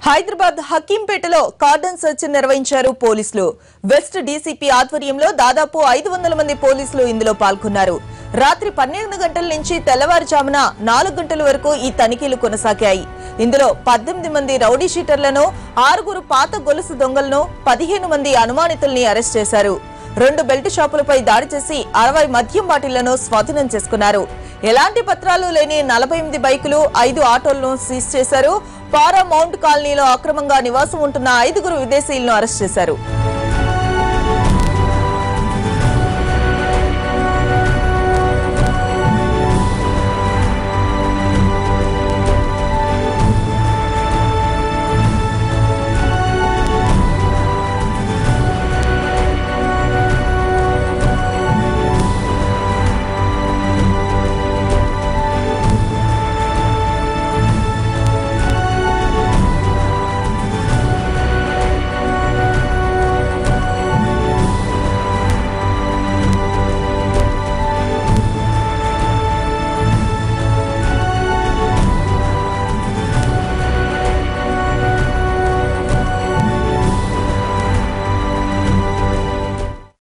Hyderabad హకీంపేటలో cordon search నిర్వహించారు పోలీసులు west DCP ఆధ్వర్యంలో దాదాపు ఐదు వందల మంది పోలీసులు ఇందులో పాల్గొన్నారు రాత్రి పన్నెండు గంటల నుంచి తెల్లవారుజామున నాలుగు గంటల వరకు ఈ తనిఖీలు కొనసాగాయి ఇందులో పద్దెనిమిది మంది రౌడీ షీటర్లను ఆరుగురు పాత గొలుసు దొంగలను పదిహేను మంది అనుమానితుల్ని అరెస్ట్ చేశారు రెండు బెల్ట్ షాపులపై దాడి చేసి అరవై మద్యం బాటిళ్లను స్వాధీనం చేసుకున్నారు ఎలాంటి పత్రాలు లేని నలభై ఎనిమిది బైకులు ఐదు ఆటోలను సీజ్ చేశారు పారా మౌంట్ కాలనీలో అక్రమంగా నివాసం ఉంటున్న ఐదుగురు విదేశీయులను అరెస్ట్ చేశారు